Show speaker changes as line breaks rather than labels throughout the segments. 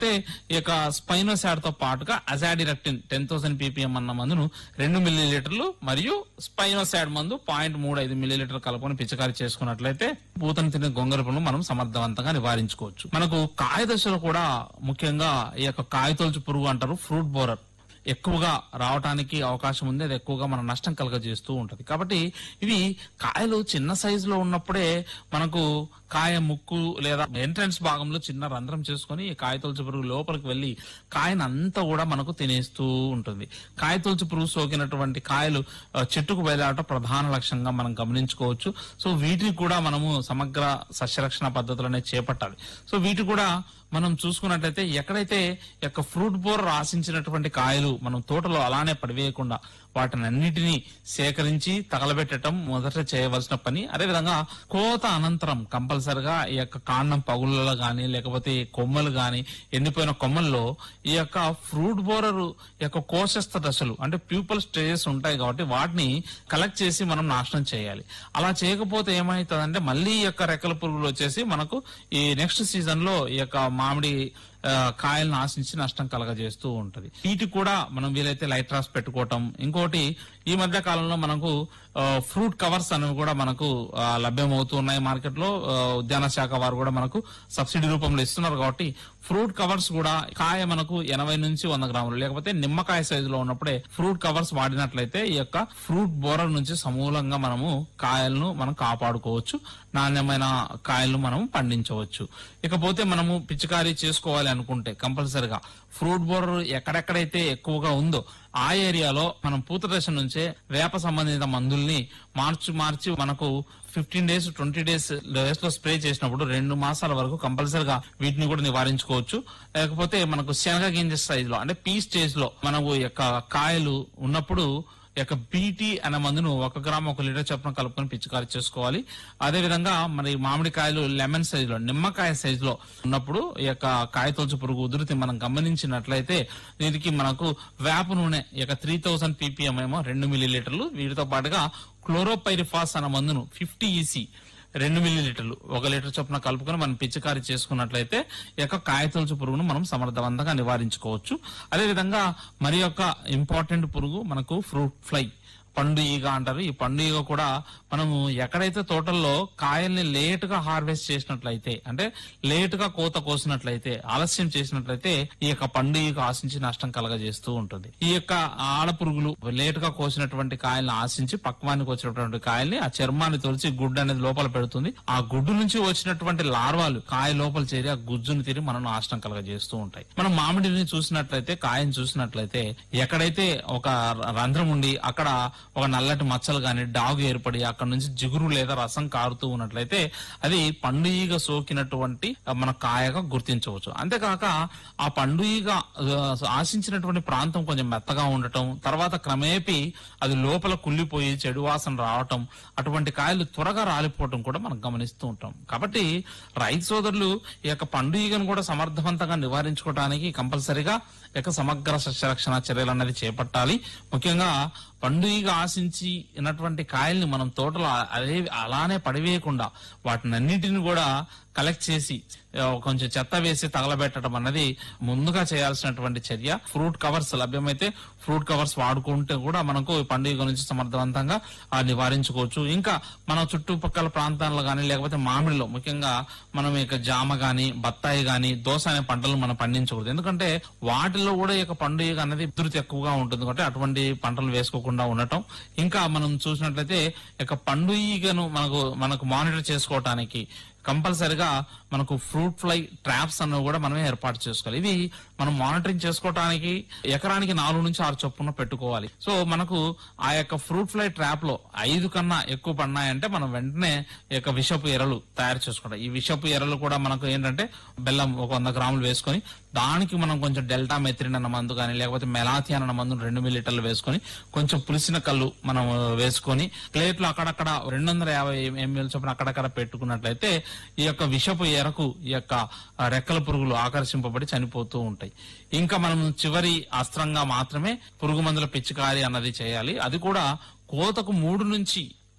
అయితే ఈ యొక్క స్పైనోసాడ్ తో పాటుగా అజాడిరక్టిన్ టెన్ థౌసండ్ పీపీఎం అన్న మందును రెండు మిల్లీ లీటర్లు మరియు స్పైనోసాడ్ మందు పాయింట్ మూడు ఐదు మిల్లీ లీటర్లు కలుపుకొని పిచికారి చేసుకున్నట్లయితే పూతను తినే గొంగళి పురుగును మనం సమర్థవంతంగా నివారించుకోవచ్చు మనకు కాయ దశలో కూడా ముఖ్యంగా ఈ యొక్క కాయతొలుచు పురుగు అంటారు ఫ్రూట్ బోరర్ ఎక్కువగా రావడానికి అవకాశం ఉంది అది ఎక్కువగా మన నష్టం కలగజేస్తూ ఉంటది కాబట్టి ఇవి కాయలు చిన్న సైజులో ఉన్నప్పుడే మనకు కాయ ముక్కు లేదా ఎంట్రన్స్ భాగంలో చిన్న రంధ్రం చేసుకొని ఈ కాయ తొలచు పురుగు లోపలికి వెళ్లి కాయను అంతా కూడా మనకు తినేస్తూ ఉంటుంది కాయ తొలచు పురుగు సోకినటువంటి కాయలు ఆ, చెట్టుకు బయలాడటం ప్రధాన లక్ష్యంగా మనం గమనించుకోవచ్చు సో వీటిని కూడా మనము సమగ్ర సస్యరక్షణ పద్ధతులనే చేపట్టాలి సో వీటి కూడా మనం చూసుకున్నట్లయితే ఎక్కడైతే ఈ యొక్క ఫ్రూట్ బోర్ ఆశించినటువంటి కాయలు మనం తోటలో అలానే పడివేయకుండా వాటిని అన్నిటినీ సేకరించి తగలబెట్టడం మొదట చేయవలసిన పని అదేవిధంగా కోత అనంతరం కంపల్సరిగా ఈ యొక్క కాండం పగుళ్ళలో గాని లేకపోతే ఈ కొమ్మలు గాని ఎండిపోయిన కొమ్మల్లో ఈ యొక్క ఫ్రూట్ బోరర్ యొక్క కోశస్థ దశలు అంటే ప్యూపల్ స్టేజెస్ ఉంటాయి కాబట్టి వాటిని కలెక్ట్ చేసి మనం నాశనం చేయాలి అలా చేయకపోతే ఏమవుతుందంటే మళ్ళీ ఈ యొక్క రెక్కల పురుగులు వచ్చేసి మనకు ఈ నెక్స్ట్ సీజన్ లో ఈ యొక్క మామిడి ఆ, కాయలను ఆశించి నష్టం కలగజేస్తూ ఉంటది వీటి కూడా మనం వీలైతే లైట్ రాస్ పెట్టుకోవటం ఇంకోటి ఈ మధ్య కాలంలో మనకు ఆ, ఫ్రూట్ కవర్స్ అనేవి కూడా మనకు ఆ, లభ్యమవుతూ ఉన్నాయి మార్కెట్ లో ఆ, ఉద్యాన శాఖ వారు కూడా మనకు సబ్సిడీ రూపంలో ఇస్తున్నారు కాబట్టి ఫ్రూట్ కవర్స్ కూడా కాయ మనకు ఎనభై నుంచి వంద గ్రాములు లేకపోతే నిమ్మకాయ సైజులో ఉన్నప్పుడే ఫ్రూట్ కవర్స్ వాడినట్లయితే ఈ యొక్క ఫ్రూట్ బోరర్ నుంచి సమూలంగా మనము కాయలను మనం కాపాడుకోవచ్చు నాణ్యమైన కాయలను మనం పండించవచ్చు ఇకపోతే మనము పిచికారీ చేసుకోవాలి అనుకుంటే కంపల్సరిగా ఫ్రూట్ బోరర్ ఎక్కడెక్కడైతే ఎక్కువగా ఉందో ఆ ఏరియాలో మనం పూత దశ నుంచే వేప సంబంధిత మందుల్ని మార్చి మార్చి మనకు fifteen days twenty days days లో స్ప్రే చేసినప్పుడు రెండు మాసాల వరకు కంపల్సరిగా వీటిని కూడా నివారించుకోవచ్చు లేకపోతే మనకు శనగ గింజ సైజ్ లో అంటే పీ స్టేజ్ లో మనకు ఈ యొక్క కాయలు ఉన్నప్పుడు ఈ యొక్క బీటీ అనే మందును ఒక గ్రామ్ ఒక లీటర్ చొప్పున కలుపుకొని పిచికారి చేసుకోవాలి అదే విధంగా మరి మామిడికాయలు లెమన్ సైజ్ లో నిమ్మకాయ సైజ్ లో ఉన్నప్పుడు ఈ యొక్క కాయ తొలచు పురుగు ఉధృతి మనం గమనించినట్లయితే దీనికి మనకు వేప నూనె ఈ యొక్క త్రీ థౌసండ్ పీపీఎం ఏమో రెండు మిల్లీ లీటర్లు వీటితో పాటుగా క్లోరోపైరిఫాస్ అనే మందును ఫిఫ్టీ ఈసీ రెండు మిల్లీ లీటర్లు ఒక లీటర్ చొప్పున కలుపుకొని మనం పిచికారీ చేసుకున్నట్లయితే ఈ యొక్క కాయతొలుచు పురుగును మనం సమర్థవంతంగా నివారించుకోవచ్చు అదేవిధంగా మరి యొక్క ఇంపార్టెంట్ పురుగు మనకు ఫ్రూట్ ఫ్లై పండు ఈగ అంటారు ఈ పండు ఈగ కూడా మనము ఎక్కడైతే తోటల్లో కాయల్ని లేట్ గా హార్వెస్ట్ చేసినట్లయితే అంటే లేట్ గా కోత కోసినట్లయితే ఆలస్యం చేసినట్లయితే ఈ యొక్క పండు ఈగ ఆశించి నష్టం కలగజేస్తూ ఉంటుంది ఈ యొక్క ఆడ పురుగులు లేట్ గా కోసినటువంటి కాయల్ని ఆశించి పక్వానికి వచ్చినటువంటి కాయల్ని ఆ చర్మాన్ని తొలిచి గుడ్డు అనేది లోపల పెడుతుంది ఆ గుడ్డు నుంచి వచ్చినటువంటి లార్వాలు కాయ లోపల చేరి ఆ గుజ్జును తిరిగి మనం నాశనం కలగజేస్తూ ఉంటాయి మనం మామిడిని చూసినట్లయితే కాయని చూసినట్లయితే ఎక్కడైతే ఒక రంధ్రం ఉండి అక్కడ ఒక నల్లటి మచ్చలు గాని డాగు ఏర్పడి అక్కడ నుంచి జిగురు లేదా రసం కారుతూ ఉన్నట్లయితే అది పండు ఈగ సోకినటువంటి మన కాయగా గుర్తించవచ్చు అంతేకాక ఆ పండు ఈగ ఆ, ఆశించినటువంటి ప్రాంతం కొంచెం మెత్తగా ఉండటం తర్వాత క్రమేపీ అది లోపల కుళ్ళిపోయి చెడు వాసన రావటం అటువంటి కాయలు త్వరగా రాలిపోవటం కూడా మనం గమనిస్తూ ఉంటాం కాబట్టి రైతు సోదరులు ఈ యొక్క పండు ఈగను కూడా సమర్థవంతంగా నివారించుకోవడానికి కంపల్సరిగా ఈ యొక్క సమగ్ర సస్యరక్షణ చర్యలు అనేది చేపట్టాలి ముఖ్యంగా పండు ఈగ ఆశించి ఉన్నటువంటి కాయల్ని మనం తోటలో అదే అలానే పడివేయకుండా వాటిని అన్నిటిని కూడా కలెక్ట్ చేసి ఆ, కొంచెం చెత్త వేసి తగలబెట్టడం అన్నది ముందుగా చేయాల్సినటువంటి చర్య ఫ్రూట్ కవర్స్ లభ్యమైతే ఫ్రూట్ కవర్స్ వాడుకుంటే కూడా మనకు ఈ పండుగ నుంచి సమర్థవంతంగా ఆ, నివారించుకోవచ్చు ఇంకా మన చుట్టుపక్కల ప్రాంతాల్లో గానీ లేకపోతే మామిడిలో ముఖ్యంగా మనం ఇక జామ గాని బత్తాయి గాని దోస అనే పంటలు మనం పండించకూడదు ఎందుకంటే వాటిలో కూడా ఈ యొక్క పండుగ అనేది ఉధృతి ఎక్కువగా ఉంటుంది కాబట్టి అటువంటి పంటలు వేసుకోకుండా ఉండటం ఇంకా మనం చూసినట్లయితే ఈ యొక్క పండుగను మనకు మనకు మానిటర్ చేసుకోవటానికి కంపల్సరిగా మనకు ఫ్రూట్ ఫ్లై ట్రాప్స్ అన్నవి కూడా మనమే ఏర్పాటు చేసుకోవాలి ఇవి మనం మానిటరింగ్ చేసుకోవటానికి ఎకరానికి నాలుగు నుంచి ఆరు చొప్పున పెట్టుకోవాలి సో మనకు ఆ యొక్క ఫ్రూట్ ఫ్లై ట్రాప్ లో ఐదు కన్నా ఎక్కువ పడినాయంటే మనం వెంటనే ఈ యొక్క విషపు ఎరలు తయారు చేసుకోవడం ఈ విషపు ఎరలు కూడా మనకు ఏంటంటే బెల్లం ఒక వంద గ్రాములు వేసుకొని దానికి మనం కొంచెం డెల్టా మెత్రిన్ అన్న మందు కానీ లేకపోతే మెలాథియాన్ అన్న మందు రెండు మిల్లీటర్లు వేసుకొని కొంచెం పులిసిన కళ్ళు మనం వేసుకొని ప్లేట్లు అక్కడక్కడ రెండు వందల యాభై ఎంఎల్ చొప్పున అక్కడక్కడ పెట్టుకున్నట్లయితే ఈ యొక్క విషపు ఎరకు ఈ యొక్క ఆ, రెక్కల పురుగులు ఆకర్షింపబడి చనిపోతూ ఉంటాయి ఇంకా మనం చివరి అస్త్రంగా మాత్రమే పురుగు మందుల పిచికారి అన్నది చేయాలి అది కూడా కోతకు మూడు నుంచి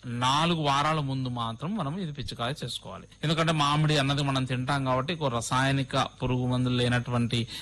నాలుగు వారాల ముందు మాత్రం మనం ఇది పిచికారి చేసుకోవాలి ఎందుకంటే మామిడి అన్నది మనం తింటాం కాబట్టి ఒక రసాయనిక పురుగు మందులు లేనటువంటి